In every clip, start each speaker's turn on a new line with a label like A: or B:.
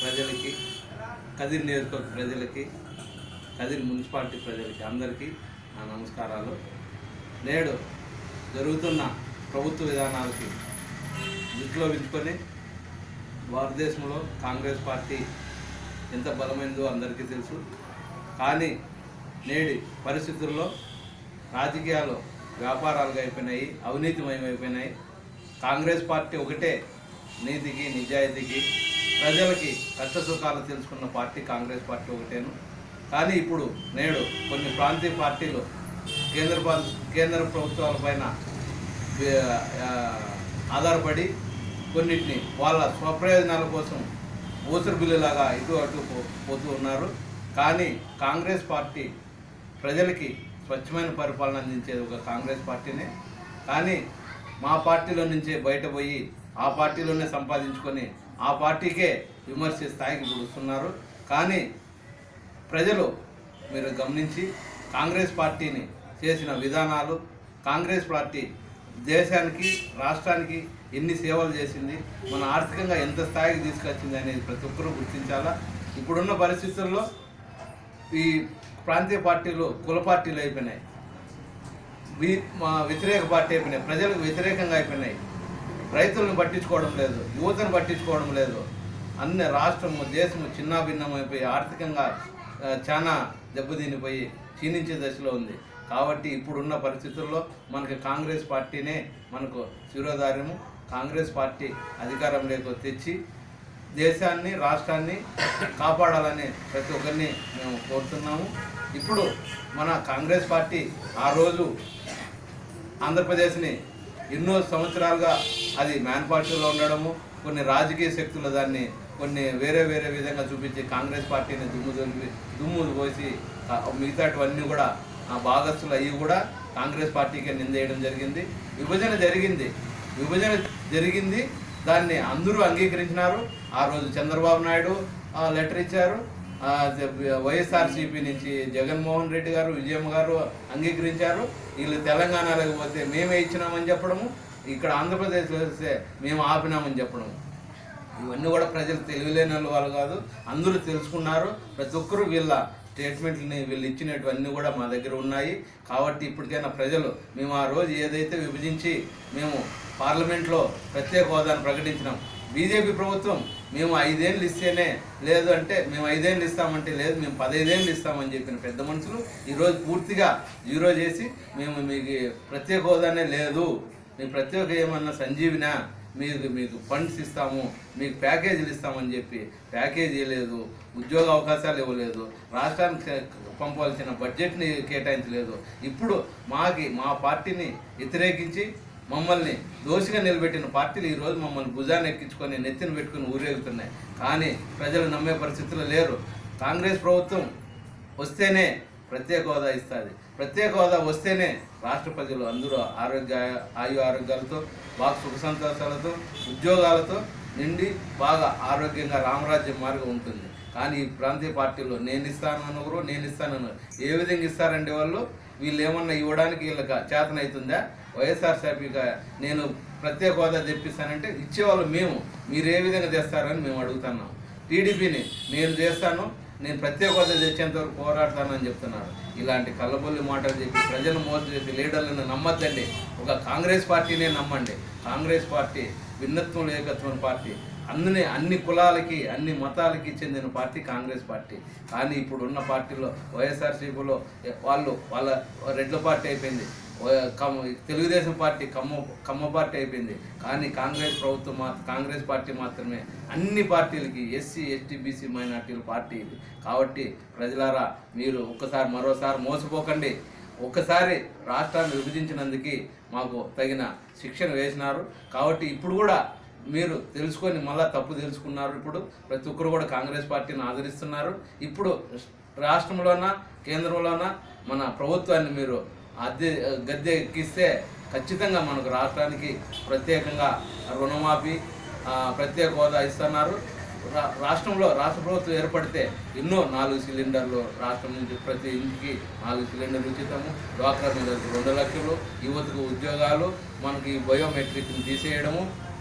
A: ప్రజలకి కదిరి నియోజకవర్గ ప్రజలకి కదిరి మున్సిపాలిటీ ప్రజలకి అందరికీ నా నమస్కారాలు నేడు జరుగుతున్న ప్రభుత్వ విధానాలకి దృష్టిలో ఉంచుకొని భారతదేశంలో కాంగ్రెస్ పార్టీ ఎంత బలమైనదో అందరికీ తెలుసు కానీ నేడి పరిస్థితుల్లో రాజకీయాలు వ్యాపారాలుగా అయిపోయినాయి అవినీతిమయం అయిపోయినాయి కాంగ్రెస్ పార్టీ ఒకటే నీతికి నిజాయితీకి ప్రజలకి కష్ట సుఖాలు తెలుసుకున్న పార్టీ కాంగ్రెస్ పార్టీ ఒకటేను కానీ ఇప్పుడు నేడు కొన్ని ప్రాంతీయ పార్టీలు కేంద్ర ప్రా- కేంద్ర ప్రభుత్వాలపైన ఆ, ఆధారపడి కొన్నిటిని వాళ్ళ స్వప్రయోజనాల కోసం ఊసరు బిల్లులాగా ఇటు అటు పో- పోతూ ఉన్నారు కానీ కాంగ్రెస్ పార్టీ ప్రజలకి స్వచ్ఛమైన పరిపాలన అందించేది ఒక కాంగ్రెస్ పార్టీనే కానీ మా పార్టీలో నుంచే బయటపోయి ఆ పార్టీలోనే సంపాదించుకొని ఆ పార్టీకే విమర్శే స్థాయికి ఇప్పుడు వస్తున్నారు కానీ ప్రజలు మీరు గమనించి కాంగ్రెస్ పార్టీని చేసిన విధానాలు కాంగ్రెస్ పార్టీ దేశానికి రాష్ట్రానికి ఎన్ని సేవలు చేసింది మన ఆర్థికంగా ఎంత స్థాయికి తీసుకొచ్చింది అనేది ప్రతి ఒక్కరూ గుర్తించాలా ఇప్పుడున్న పరిస్థితుల్లో ఈ ప్రాంతీయ పార్టీలు కుల పార్టీలు అయిపోయినాయి వి- మా వ్యతిరేక పార్టీ అయిపోయినాయి ప్రజలకు వ్యతిరేకంగా అయిపోయినాయి రైతులను పట్టించుకోవడం లేదు యువతను పట్టించుకోవడం లేదు అన్ని రాష్ట్రము దేశము చిన్నాభిన్నమైపోయి ఆర్థికంగా ఆ, చాలా దెబ్బతినిపోయి క్షీణించే దశలో ఉంది కాబట్టి ఇప్పుడున్న పరిస్థితుల్లో మనకి కాంగ్రెస్ పార్టీనే మనకు శిరోధార్యము కాంగ్రెస్ పార్టీ అధికారంలోకి తెచ్చి దేశాన్ని రాష్ట్రాన్ని కాపాడాలని ప్రతి ఒక్కరిని మేము కోరుతున్నాము ఇప్పుడు మన కాంగ్రెస్ పార్టీ ఆ రోజు ఆంధ్రప్రదేశ్ని ఎన్నో సంవత్సరాలుగా అది మ్యానుఫ్యాక్చర్లో ఉండడము కొన్ని రాజకీయ శక్తులు దాన్ని కొన్ని వేరే వేరే విధంగా చూపించి కాంగ్రెస్ పార్టీని దుమ్ము దులిపి దుమ్ము పోసి ఆ, మిగతాటివన్నీ కూడా ఆ భాగస్తులు అయ్యి కూడా కాంగ్రెస్ పార్టీకి నిందేయడం జరిగింది విభజన జరిగింది విభజన జరిగింది దాన్ని అందరూ అంగీకరించినారు ఆ రోజు చంద్రబాబు నాయుడు ఆ, లెటర్ ఇచ్చారు ఆ, వైఎస్ఆర్సీపీ నుంచి జగన్మోహన్ రెడ్డి గారు విజయమ్మ గారు అంగీకరించారు వీళ్ళు తెలంగాణలోకి పోతే మేమే ఇచ్చినామని చెప్పడము ఇక్కడ ఆంధ్రప్రదేశ్లో వస్తే మేము ఆపినామని చెప్పడము ఇవన్నీ కూడా ప్రజలు తెలివిలేని వాళ్ళు కాదు అందరూ తెలుసుకున్నారు ప్రతి ఒక్కరూ వీళ్ళ స్టేట్మెంట్ని వీళ్ళు ఇచ్చినటువన్నీ కూడా మా దగ్గర ఉన్నాయి కాబట్టి ఇప్పటికైనా ప్రజలు మేము ఆ రోజు ఏదైతే విభజించి మేము పార్లమెంట్లో ప్రత్యేక హోదాను ప్రకటించినాం బీజేపీ ప్రభుత్వం మేము ఐదేళ్ళు ఇస్తేనే లేదు అంటే మేము ఐదేళ్ళు ఇస్తామంటే లేదు మేము పదైదేళ్ళు ఇస్తామని చెప్పిన పెద్ద మనుషులు ఈరోజు పూర్తిగా జీరో చేసి మేము మీకు ప్రత్యేక హోదానే లేదు మీ ప్రత్యేక ఏమన్నా సంజీవినా మీకు మీకు ఫండ్స్ ఇస్తాము మీకు ప్యాకేజీలు ఇస్తామని చెప్పి ప్యాకేజీ ఇవ్వలేదు ఉద్యోగ అవకాశాలు ఇవ్వలేదు రాష్ట్రానికి పంపాల్సిన బడ్జెట్ని కేటాయించలేదు ఇప్పుడు మాకి మా పార్టీని వ్యతిరేకించి మమ్మల్ని దోషిగా నిలబెట్టిన పార్టీలు ఈరోజు మమ్మల్ని భుజాన్ని ఎక్కించుకొని నెత్తిన పెట్టుకుని ఊరేగుతున్నాయి కానీ ప్రజలు నమ్మే పరిస్థితులు లేరు కాంగ్రెస్ ప్రభుత్వం వస్తేనే ప్రత్యేక హోదా ఇస్తుంది ప్రత్యేక హోదా వస్తేనే రాష్ట్ర ప్రజలు అందరూ ఆరోగ్య ఆయు ఆరోగ్యాలతో బాగా సుఖ సంతోషాలతో ఉద్యోగాలతో నిండి బాగా ఆరోగ్యంగా రామరాజ్యం మార్గం ఉంటుంది కానీ ఈ ప్రాంతీయ పార్టీలో నేను ఇస్తాను అనరు నేను ఇస్తాను అనరు ఏ విధంగా ఇస్తారండి వాళ్ళు వీళ్ళు ఏమన్నా ఇవ్వడానికి వీళ్ళకి చేతనవుతుందా వైఎస్ఆర్సీపీగా నేను ప్రత్యేక హోదా తెప్పిస్తానంటే ఇచ్చేవాళ్ళు మేము మీరు ఏ విధంగా తెస్తారని మేము అడుగుతున్నాం టీడీపీని నేను చేస్తాను నేను ప్రత్యేక హోదా తెచ్చేంత వరకు పోరాడతానని చెప్తున్నారు ఇలాంటి కళ్ళబొల్లి మాటలు చెప్పి ప్రజలు మోసం చేసి లీడర్లను నమ్మద్దండి ఒక కాంగ్రెస్ పార్టీనే నమ్మండి కాంగ్రెస్ పార్టీ భిన్నత్వం ఏకత్వం పార్టీ అన్ని అన్ని కులాలకి అన్ని మతాలకి చెందిన పార్టీ కాంగ్రెస్ పార్టీ కానీ ఇప్పుడు ఉన్న పార్టీలో వైఎస్ఆర్సీపీలో వాళ్ళు వాళ్ళ రెడ్ల పార్టీ అయిపోయింది ఓ- కమ్మ తెలుగుదేశం పార్టీ కమ్మ కమ్మ పార్టీ అయిపోయింది కానీ కాంగ్రెస్ ప్రభుత్వం మా కాంగ్రెస్ పార్టీ మాత్రమే అన్ని పార్టీలకి ఎస్సీ ఎస్టీ బీసీ మైనార్టీల పార్టీ ఇది కాబట్టి ప్రజలారా మీరు ఒక్కసారి మరోసారి మోసపోకండి ఒక్కసారి రాష్ట్రాన్ని విభజించినందుకు మాకు తగిన శిక్షణ వేసినారు కాబట్టి ఇప్పుడు కూడా మీరు తెలుసుకొని మళ్ళా తప్పు తెలుసుకున్నారు ఇప్పుడు ప్రతి ఒక్కరు కూడా కాంగ్రెస్ పార్టీని ఆదరిస్తున్నారు ఇప్పుడు రాష్ట్రంలోన కేంద్రంలోన మన ప్రభుత్వాన్ని మీరు అద్దె గద్దె ఎక్కిస్తే ఖచ్చితంగా మనకు రాష్ట్రానికి ప్రత్యేకంగా రుణమాఫీ ఆ, ప్రత్యేక హోదా ఇస్తున్నారు రా- రాష్ట్రంలో రాష్ట్ర ప్రభుత్వం ఏర్పడితే ఎన్నో నాలుగు సిలిండర్లు రాష్ట్రం నుంచి ప్రతి ఇంటికి నాలుగు సిలిండర్లు ఉచితము డ్వాక్రా మీద రెండు లక్షలు యువతకు ఉద్యోగాలు మనకి బయోమెట్రిక్ని తీసేయడము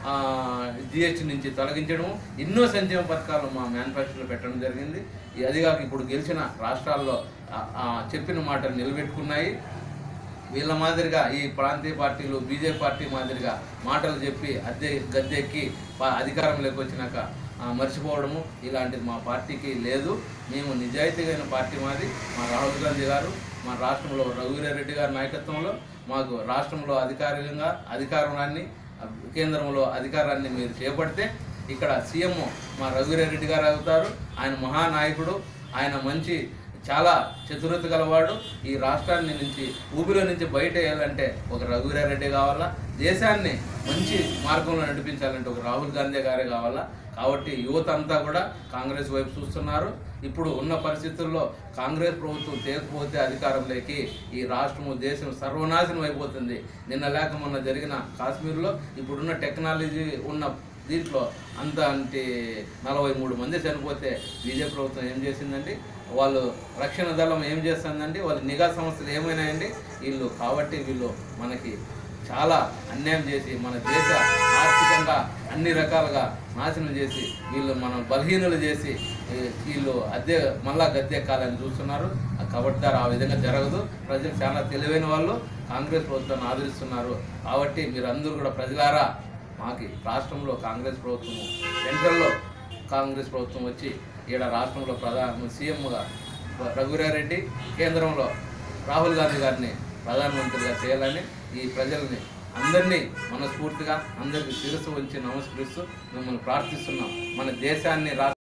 A: జిహెచ్ నుంచి తొలగించడం ఎన్నో సంక్షేమ పథకాలు మా మేనిఫెస్టోలో పెట్టడం జరిగింది ఈ- అదిగాక ఇప్పుడు గెలిచిన రాష్ట్రాల్లో ఆ, ఆ, చెప్పిన మాటలు నిలబెట్టుకున్నాయి వీళ్ళ మాదిరిగా ఈ ప్రాంతీయ పార్టీలు బీజేపీ పార్టీ మాదిరిగా మాటలు చెప్పి అద్దె గద్దెక్కి పా- అధికారంలోకి వచ్చినాక ఆ, మర్చిపోవడము ఇలాంటిది మా పార్టీకి లేదు మేము నిజాయితీగైన పార్టీ మాది మా రాహుల్ గాంధీ గారు మా రాష్ట్రంలో రఘువీరారెడ్డి గారి నాయకత్వంలో మాకు రాష్ట్రంలో అధికారికంగా అధికారాన్ని ఆ, కేంద్రంలో అధికారాన్ని మీరు చేపడితే ఇక్కడ సీఎం మా రఘువీరారెడ్డి గారు అవుతారు ఆయన మహానాయకుడు ఆయన మంచి చాలా చతురత గలవాడు ఈ రాష్ట్రాన్ని నుంచి ఊపిలో నుంచి బయట వేయాలంటే ఒక రఘువీరారెడ్డి కావాలా దేశాన్ని మంచి మార్గంలో నడిపించాలంటే ఒక రాహుల్ గాంధీ గారే కావాలా కాబట్టి యువత అంతా కూడా కాంగ్రెస్ వైపు చూస్తున్నారు ఇప్పుడు ఉన్న పరిస్థితుల్లో కాంగ్రెస్ ప్రభుత్వం తేకపోతే అధికారంలోకి ఈ రాష్ట్రము దేశం సర్వనాశనం అయిపోతుంది నిన్న లేక మొన్న జరిగిన కాశ్మీర్లో ఇప్పుడున్న టెక్నాలజీ ఉన్న దీంట్లో అంత అంటే నలభై మూడు మంది చనిపోతే బీజేపీ ప్రభుత్వం ఏం చేసిందండి వాళ్ళు రక్షణ దళం ఏం చేస్తుందండి వాళ్ళ నిఘా సంస్థలు ఏమైనాయండి వీళ్ళు కాబట్టి వీళ్ళు మనకి చాలా అన్యాయం చేసి మన దేశ ఆర్థికంగా అన్ని రకాలుగా నాశనం చేసి వీళ్ళు మనం బలహీనులు చేసి ఈ, వీళ్ళు అద్దె మళ్ళా గద్దెక్కాలని చూస్తున్నారు కాబట్టి ఆ విధంగా జరగదు ప్రజలు చాలా తెలివైన వాళ్ళు కాంగ్రెస్ ప్రభుత్వాన్ని ఆదరిస్తున్నారు కాబట్టి మీరందరూ కూడా ప్రజలారా మాకి రాష్ట్రంలో కాంగ్రెస్ ప్రభుత్వము సెంట్రల్లో కాంగ్రెస్ ప్రభుత్వం వచ్చి ఈడ రాష్ట్రంలో ప్రధాన సీఎంగా రఘువీరారెడ్డి కేంద్రంలో రాహుల్ గాంధీ గారిని ప్రధానమంత్రిగా చేయాలని ఈ ప్రజల్ని అందరినీ మనస్ఫూర్తిగా అందరికీ శిరస్సు ఉంచి నమస్కరిస్తూ మిమ్మల్ని ప్రార్థిస్తున్నాం మన దేశాన్ని రా